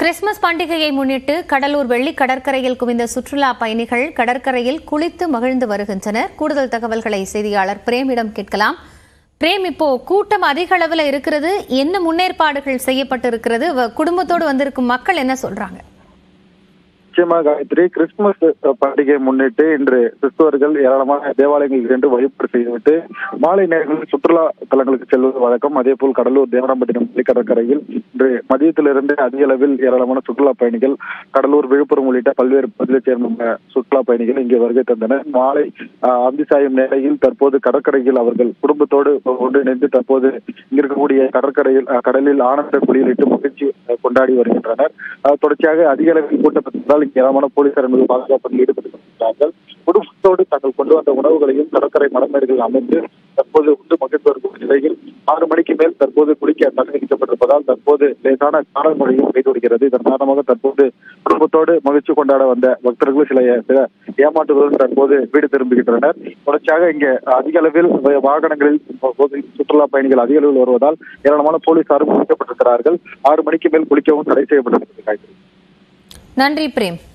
Christmas பண்டிகையை முன்னிட்டு கடலூர் வெள்ளி கடற்கரையில் குவிந்த சுற்றுலா பயணிகள் கடற்கரையில் குளித்து மகிழ்ந்து வருகின்றனர் கூடுதல் தகவல்களை செய்தியாளர் பிரேமிடம் கேட்கலாம் பிரேம் இப்போ கூட்டம் அதிக அளவில் இருக்கிறது என்ன முன்னேற்பாடுகள் செய்யப்பட்டிருக்கிறது வ- குடும்பத்தோடு வந்திருக்கும் மக்கள் என்ன சொல்றாங்க நிச்சயமாக காயத்ரி கிறிஸ்துமஸ் பண்டிகையை முன்னிட்டு இன்று கிறிஸ்துவர்கள் ஏராளமான தேவாலயங்களுக்கு சென்று வழிபாடு செய்துவிட்டு மாலை நேரங்களில் சுற்றுலா தலங்களுக்கு செல்வது வழக்கம் அதே போல் கடலூர் தேவராம்பட்டினம் பள்ளி கடற்கரையில் இன்று மதியத்திலிருந்து அதிக அளவில் ஏராளமான சுற்றுலா பயணிகள் கடலூர் விழுப்புரம் உள்ளிட்ட பல்வேறு பகுதிகளைச் சேர்ந்த சுற்றுலா பயணிகள் இங்கே வருகை தந்தனர் மாலை ஆஹ், அந்தி சாயும் நிலையில் தற்போது கடற்கரையில் அவர்கள் குடும்பத்தோடு ஒன்றிணைந்து தற்போது இங்க இருக்கக்கூடிய கடற்கரையில் ஆஹ், கடலில் ஆனந்த குளியலிட்டு மகிழ்ச்சி ஆஹ், கொண்டாடி வருகின்றனர் ஆஹ், தொடர்ச்சியாக அதிக அளவில் கூட்டப்பட்டிருந்தால் இங்கே ஏராளமான போலீசார் என்பது பாதுகாப்பில் ஈடுபட்டு வருகிறார்கள் குடும்பத்தோடு தாங்கள் கொண்டு வந்த உணவுகளையும் கடற்கரை மடமேடுகள் அமைத்து தற்போது உண்டு மகிழ்ந்து வரும் நிலையில் ஆறு மணிக்கு மேல் தற்போது குளிக்க தடை விதிக்கப்பட்டிருப்பதால் தற்போது லேசான காணல் மழையும் பெய்து வருகிறது இதன் காரணமாக தற்போது குடும்பத்தோடு மகிழ்ச்சி கொண்டாட வந்த பக்தர்கள் சில சில ஏமாற்றுகளுடன் தற்போது வீடு திரும்புகின்றனர் தொடர்ச்சியாக இங்கே அதிக அளவில் வாகனங்களில் பொது சுற்றுலா பயணிகள் அதிக அளவில் வருவதால் ஏராளமான போலீசாரும் குளிக்கப்பட்டிருக்கிறார்கள் ஆறு மணிக்கு மேல் குளிக்கவும் தடை செய்யப்பட்டிருக்கிறது காய்கறி நன்றி பிரேம்